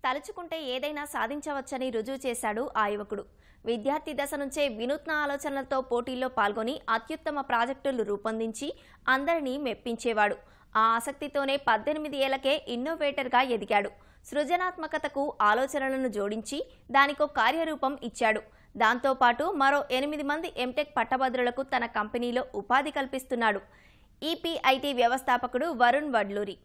తలుచుకుంటే ఏదైనా సాధించవచ్చని రుజువు చేశాడు ఆ యువకుడు విద్యార్థి దశ నుంచే వినూత్న ఆలోచనలతో పోటీల్లో పాల్గొని అత్యుత్తమ ప్రాజెక్టులు రూపొందించి అందరినీ మెప్పించేవాడు ఆ ఆసక్తితోనే పద్దెనిమిది ఏళ్లకే ఇన్నోవేటర్గా ఎదిగాడు సృజనాత్మకతకు ఆలోచనలను జోడించి దానికో కార్యరూపం ఇచ్చాడు దాంతోపాటు మరో ఎనిమిది మంది ఎంటెక్ పట్టభద్రులకు తన కంపెనీలో ఉపాధి కల్పిస్తున్నాడు ఈపీఐటీ వ్యవస్థాపకుడు వరుణ్ వడ్లూరి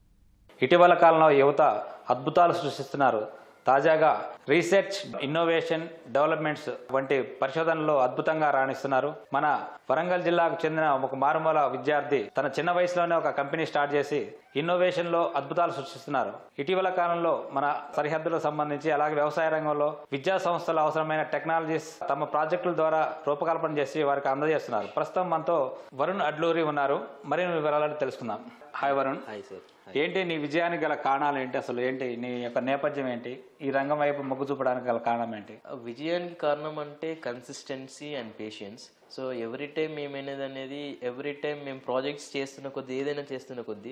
ఇటీవల కాలంలో యువత అద్భుతాలు సృష్టిస్తున్నారు తాజాగా రీసెర్చ్ ఇన్నోవేషన్ డెవలప్మెంట్స్ వంటి పరిశోధనలో అద్భుతంగా రాణిస్తున్నారు మన వరంగల్ జిల్లాకు చెందిన ఒక మారుమూల విద్యార్థి తన చిన్న వయసులోనే ఒక కంపెనీ స్టార్ట్ చేసి ఇన్నోవేషన్ లో అద్భుతాలు సృష్టిస్తున్నారు ఇటీవల కాలంలో మన సరిహద్దులకు సంబంధించి అలాగే వ్యవసాయ రంగంలో విద్యా సంస్థలు అవసరమైన టెక్నాలజీస్ తమ ప్రాజెక్టుల ద్వారా రూపకల్పన చేసి వారికి అందజేస్తున్నారు ప్రస్తుతం మనతో వరుణ్ అడ్లూరి ఉన్నారు మరిన్ని వివరాలను తెలుసుకుందాం హాయ్ వరుణ్ హాయ్ సార్ ఏంటి నీ విజయానికి గల కారణాలు ఏంటి అసలు ఏంటి నీ యొక్క నేపథ్యం ఏంటి ఈ రంగం వైపు మొగ్గు చూపడానికి గల కారణం ఏంటి విజయానికి కారణం అంటే consistency and patience so every time మేమనేది అనేది ఎవ్రీ టైం మేము ప్రాజెక్ట్స్ చేస్తున్న కొద్దీ ఏదైనా చేస్తున్న కొద్దీ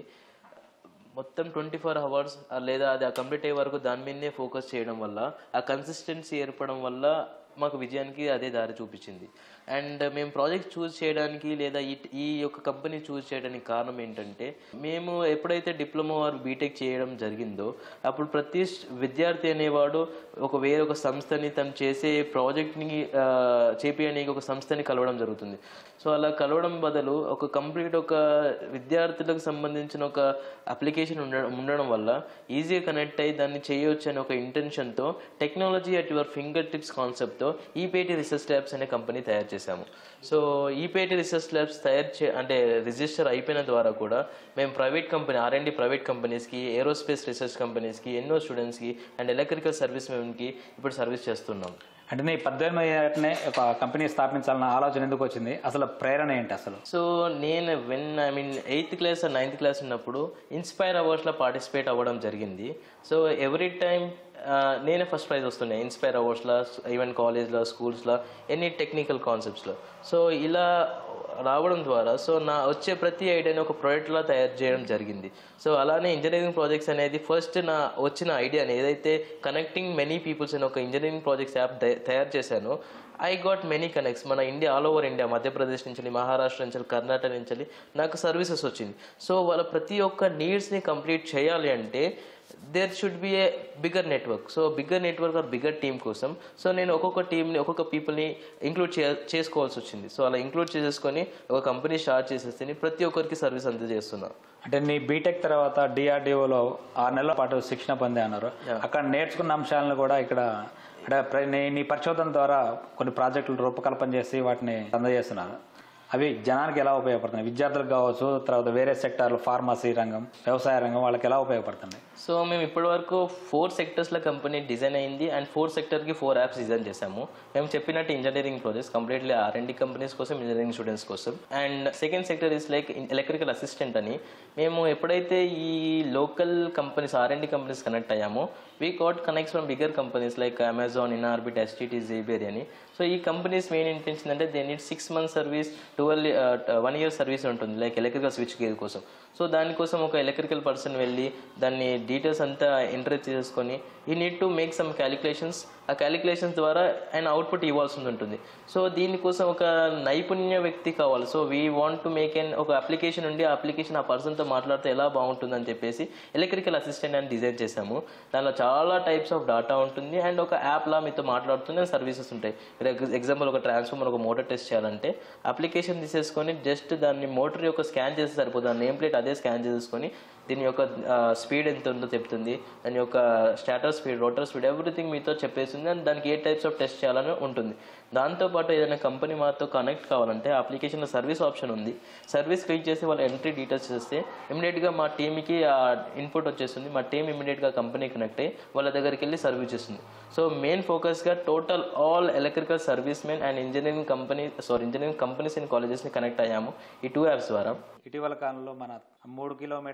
మొత్తం ట్వంటీ ఫోర్ అవర్స్ లేదా అది కంప్లీట్ అయ్యే వరకు దాని మీదనే ఫోకస్ చేయడం వల్ల ఆ కన్సిస్టెన్సీ ఏర్పడడం వల్ల మాకు విజయానికి అదే దారి చూపించింది అండ్ మేము ప్రాజెక్ట్ చూస్ చేయడానికి లేదా ఈ ఈ యొక్క కంపెనీ చూస్ చేయడానికి కారణం ఏంటంటే మేము ఎప్పుడైతే డిప్లొమా ఆర్ బీటెక్ చేయడం జరిగిందో అప్పుడు ప్రతి విద్యార్థి అనేవాడు ఒక వేరే ఒక సంస్థని తను చేసే ప్రాజెక్ట్ని చేపించడానికి ఒక సంస్థని కలవడం జరుగుతుంది సో అలా కలవడం బదులు ఒక కంప్లీట్ ఒక విద్యార్థులకు సంబంధించిన ఒక అప్లికేషన్ ఉండడం ఉండడం వల్ల ఈజీగా కనెక్ట్ అయ్యి దాన్ని చేయొచ్చు అనే ఒక ఇంటెన్షన్తో technology at your fingertips కాన్సెప్ట్తో ఈపేటి రీసెర్చ్ ల్యాబ్స్ అనే కంపెనీ తయారు చేశాము సో ఈపేటి రీసెర్చ్ ల్యాబ్స్ తయారు చే అంటే రిజిస్టర్ అయిపోయిన ద్వారా కూడా మేము private company R and private కంపెనీస్కి ఏరోస్పేస్ రీసెర్చ్ కంపెనీస్కి ఎన్నో స్టూడెంట్స్కి అండ్ ఎలక్ట్రికల్ సర్వీస్ మెన్కి ఇప్పుడు సర్వీస్ చేస్తున్నాం అంటే నీ పద్దెనిమిది ఏటనే ఒక కంపెనీ స్థాపించాలన్న ఆలోచన ఎందుకు వచ్చింది అసలు ప్రేరణ ఏంటి అసలు సో నేను when I mean eighth class ninth class ఉన్నప్పుడు ఇన్స్పైర్ అవార్డ్స్లో పార్టిసిపేట్ అవ్వడం జరిగింది సో ఎవ్రీ టైం నేనే ఫస్ట్ ప్రైజ్ వస్తుండే ఇన్స్పైర్ అవార్డ్స్లో ఈవెన్ కాలేజ్లో స్కూల్స్లో ఎనీ టెక్నికల్ కాన్సెప్ట్స్లో సో ఇలా రావడం ద్వారా సో నా వచ్చే ప్రతి ఐడియాని ఒక ప్రాజెక్ట్లా తయారు చేయడం జరిగింది సో అలానే ఇంజనీరింగ్ ప్రాజెక్ట్స్ అనేది ఫస్ట్ నా వచ్చిన ఐడియాని ఏదైతే కనెక్టింగ్ మెనీ పీపుల్స్ అని ఒక ఇంజనీరింగ్ ప్రాజెక్ట్స్ యాప్ తయారు చేశానో ఐ గాట్ మెనీ కనెక్ట్స్ మన ఇండియా ఆల్ ఓవర్ ఇండియా మధ్యప్రదేశ్ నుంచి మహారాష్ట్ర నుంచి కర్ణాటక నుంచి నాకు సర్వీసెస్ వచ్చింది సో వాళ్ళ ప్రతి ఒక్క నీడ్స్ని కంప్లీట్ చేయాలి అంటే there should be a bigger network so bigger network or bigger team కోసం సో నేను ఒక్కొక్క టీంని ఒక్కొక్క పీపుల్ని ఇంక్లూడ్ చే చేసుకోవాల్సి వచ్చింది సో అలా ఇంక్లూడ్ చేసేసుకొని ఒక కంపెనీ స్టార్ట్ చేసేస్తే ప్రతి ఒక్కరికి సర్వీస్ అందజేస్తున్నా అంటే నీ బీటెక్ తర్వాత డిఆర్డిఓలో ఆరు నెలల పాటు శిక్షణ పొందే అన్నారు అక్కడ నేర్చుకున్న అంశాలను కూడా ఇక్కడ అంటే ప్ర- నీ నీ పరిశోధన ద్వారా కొన్ని ప్రాజెక్టులు రూపకల్పన చేసి వాటిని అందజేస్తున్నారు అవి జనానికి ఎలా ఉపయోగపడుతున్నాయి విద్యార్థులకు కావచ్చు తర్వాత వేరే సెక్టార్లు ఫార్మసీ రంగం వ్యవసాయ రంగం వాళ్ళకి ఎలా ఉపయోగపడుతుంది సో మేము ఇప్పటి వరకు ఫోర్ సెక్టర్స్లో కంపెనీ డిజైన్ అయింది అండ్ ఫోర్ సెక్టర్కి ఫోర్ యాప్స్ డిజైన్ చేసాము మేము చెప్పినట్టు engineering projects completely R and companies కోసం ఇంజనీరింగ్ స్టూడెంట్స్ కోసం and second sector is like electrical assistant అని మేము ఎప్పుడైతే ఈ local companies R and companies connect అయ్యామో we got connects from bigger companies like Amazon InOrbit STT జేబేరి అని so ఈ కంపెనీస్ మెయిన్ ఇంటెన్షన్ అంటే they need six month service twelve one year service ఉంటుంది లైక్ ఎలక్ట్రికల్ స్విచ్ గేర్ కోసం so దానికోసం ఒక electrical person వెళ్ళి దాన్ని డీటెయిల్స్ అంతా ఎంటర్ చేసుకొని ఈ need to make some calculations ఆ క్యాలిక్యులేషన్స్ ద్వారా ఆయన అవుట్పుట్ ఇవ్వాల్సి ఉంటుంది సో దీనికోసం ఒక నైపుణ్య వ్యక్తి కావాలి so we want to make an ఒక అప్లికేషన్ ఉండి ఆ అప్లికేషన్ ఆ పర్సన్తో మాట్లాడితే ఎలా బాగుంటుందని చెప్పేసి ఎలక్ట్రికల్ అసిస్టెంట్ అని డిజైన్ చేశాము దానిలో చాలా టైప్స్ ఆఫ్ డాటా ఉంటుంది అండ్ ఒక యాప్లా మీతో మాట్లాడుతుంది అండ్ సర్వీసెస్ ఉంటాయి ఎగ్జాంపుల్ ఒక ట్రాన్స్ఫార్మర్ ఒక మోటార్ టెస్ట్ చేయాలంటే అప్లికేషన్ తీసేసుకొని జస్ట్ దాన్ని మోటార్ యొక్క స్కాన్ చేస్తే సరిపోతుంది ఆ నేమ్ ప్లేట్ అదే స్కాన్ చేసేసుకొని దీని యొక్క స్పీడ్ ఎంత ఉందో చెప్తుంది దాని యొక్క stator speed rotor speed everything మీతో చెప్పేస్తుంది అండ్ దానికి ఏ టైప్స్ ఆఫ్ టెస్ట్ చేయాలని ఉంటుంది దాంతోపాటు ఏదైనా కంపెనీ మాతో కనెక్ట్ కావాలంటే అప్లికేషన్లో సర్వీస్ ఆప్షన్ ఉంది సర్వీస్ క్లిక్ చేసి వాళ్ళ ఎంట్రీ డీటెయిల్స్ చేస్తే ఇమీడియట్గా మా టీమ్కి ఆ ఇన్పుట్ వచ్చేస్తుంది మా టీం ఇమీడియట్గా కంపెనీ కనెక్ట్ అయ్యి వాళ్ళ దగ్గరికి వెళ్ళి సర్వీస్ చేస్తుంది సో మెయిన్ ఫోకస్గా total all electrical service men and engineering company sorry engineering companies and కాలేజెస్ని కనెక్ట్ అయ్యాము ఈ టూ యాప్స్ ద్వారా ఇటీవల కాలంలో మన మూడు కిలోమీటర్ల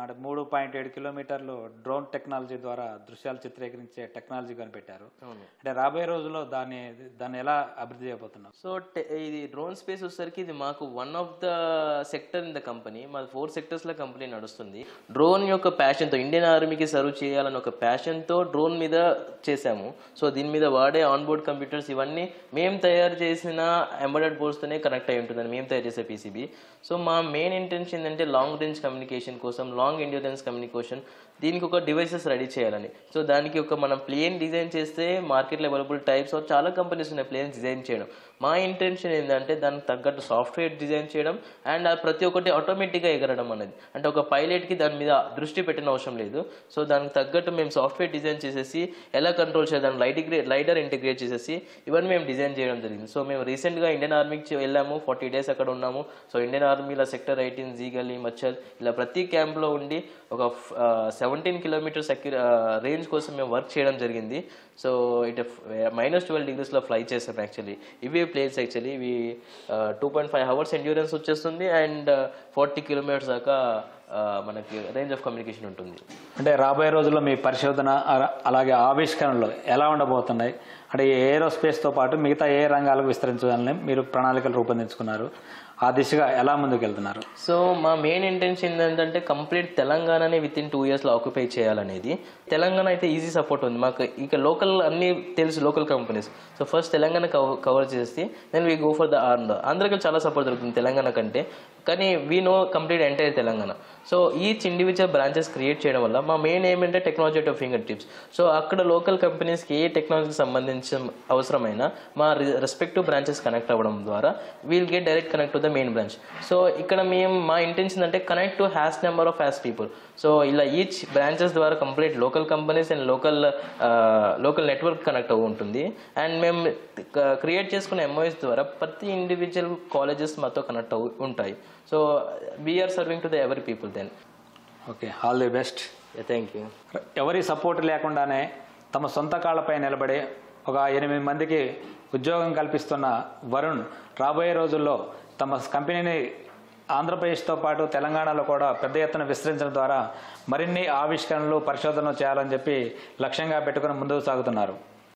అంటే మూడు పాయింట్ ఏడు కిలోమీటర్లు డ్రోన్ టెక్నాలజీ ద్వారా దృశ్యాలు చిత్రీకరించే టెక్నాలజీ కనిపెట్టారు అవును అంటే రాబోయే రోజుల్లో దాన్ని దాన్ని ఎలా అభివృద్ధి చేయబోతున్నారు సో టె- ఇది డ్రోన్ స్పేస్ వచ్చేసరికి ఇది మాకు one of the sector in the company మా ఫోర్ సెక్టర్స్లో కంపెనీ నడుస్తుంది డ్రోన్ యొక్క ప్యాషన్తో ఇండియన్ ఆర్మీకి సర్వ్ చేయాలని ఒక ప్యాషన్తో డ్రోన్ మీద చేశాము సో దీని మీద వాడే ఆన్ బోర్డ్ కంప్యూటర్స్ ఇవన్నీ మేము తయారు చేసిన ఎంబెడెడ్ బోర్డ్స్తోనే కనెక్ట్ అయి ఉంటుందని మేము తయారు చేసే పీసీబీ సో మా మెయిన్ ఇంటెన్షన్ ఏంటంటే లాంగ్ రేంజ్ కమ్యూనికేషన్ కోసం లాంగ్ ఎండ్యూరెన్స్ కమ్యూనికేషన్ దీనికి ఒక డివైసెస్ రెడీ చేయాలని సో దానికి ఒక మనం ప్లేన్ డిజైన్ చేస్తే మార్కెట్లో అవైలబుల్ టైప్స్ ఆఫ్ చాలా కంపెనీస్ ఉన్నాయి ప్లేన్స్ డిజైన్ చేయడం మా ఇంటెన్షన్ ఏంటంటే దానికి తగ్గట్టు సాఫ్ట్వేర్ డిజైన్ చేయడం అండ్ ఆ ప్రతి ఒక్కటి ఆటోమేటిక్గా ఎగరడం అనేది అంటే ఒక పైలట్కి దాని మీద దృష్టి పెట్టిన అవసరం లేదు సో దానికి తగ్గట్టు మేము సాఫ్ట్వేర్ డిజైన్ చేసేసి ఎలా కంట్రోల్ చేద్దాం లైట్ లైటర్ ఇంటిగ్రేట్ చేసేసి ఇవన్నీ మేము డిజైన్ చేయడం జరిగింది సో మేము రీసెంట్గా ఇండియన్ ఆర్మీకి వెళ్ళాము ఫార్టీ డేస్ అక్కడ ఉన్నాము సో ఇండియన్ ఆర్మీలో సెక్టర్ ఎయిటీన్ జీగలి మచ్చల్ ఇలా ప్రతి క్యాంప్లో ఉండి ఒక సెవెంటీన్ కిలోమీటర్ సెక్యూ రేంజ్ కోసం మేము వర్క్ చేయడం జరిగింది సో ఇట్ మైనస్ ట్వెల్వ్ డిగ్రీస్లో ఫ్లై చేసాం యాక్చువల్లీ ఇవి ప్లేస్ యాక్చువల్లీ ఇవి two point five hours endurance వచ్చేస్తుంది అండ్ ఫార్టీ కిలోమీటర్స్ దాకా ఆ, మనకి రేంజ్ ఆఫ్ కమ్యూనికేషన్ ఉంటుంది అంటే రాబోయే రోజుల్లో మీ పరిశోధన అలా- అలాగే ఆవిష్కరణలు ఎలా ఉండబోతున్నాయి అంటే ఈ ఏరోస్పేస్తో పాటు మిగతా ఏ రంగాలకు విస్తరించాలని మీరు ప్రణాళికలు రూపొందించుకున్నారు ఆ దిశగా ఎలా ముందుకు వెళ్తున్నారు సో మా మెయిన్ ఇంటెన్షన్ ఏంటంటే కంప్లీట్ తెలంగాణని విత్ ఇన్ టూ ఇయర్స్లో ఆక్యుపై చేయాలనేది తెలంగాణ అయితే ఈజీ సపోర్ట్ ఉంది మాకు ఇక లోకల్ అన్ని తెలుసు local companies so first Telangana cover చేస్తే then we go for the Andhra ఆంధ్రకి చాలా సపోర్ట్ దొరుకుతుంది తెలంగాణ కంటే కానీ we know complete entire Telangana so each individual branches create చేయడం వల్ల మా మెయిన్ ఏమంటే technology of finger tips so అక్కడ లోకల్ కంపెనీస్కి ఏ టెక్నాలజీకి సంబంధించిన అవసరమైన మా రెస్పెక్టివ్ బ్రాంచెస్ కనెక్ట్ అవ్వడం ద్వారా we'll get direct connect to the main branch so ఇక్కడ మేము మా ఇంటెన్షన్ అంటే connect to has number of has people so ఇలా ఈచ్ బ్రాంచెస్ ద్వారా complete local companies and local local network connect అవ్వ ఉంటుంది అండ్ మేము క్రియేట్ చేసుకున్న ఎంఓఎస్ ద్వారా ప్రతి ఇండివిజువల్ కాలేజెస్ మాతో కనెక్ట్ అవు ఉంటాయి so we are serving to the every people then okay all the best thank you ఎవరి సపోర్ట్ లేకుండానే తమ సొంత కాళ్ళపై నిలబడి ఒక ఎనిమిది మందికి ఉద్యోగం కల్పిస్తున్న వరుణ్ రాబోయే రోజుల్లో తమ కంపెనీని ఆంధ్రప్రదేశ్తో పాటు తెలంగాణలో కూడా పెద్ద ఎత్తున విస్తరించడం ద్వారా మరిన్ని ఆవిష్కరణలు పరిశోధనలు చేయాలని చెప్పి లక్ష్యంగా పెట్టుకుని ముందుకు సాగుతున్నారు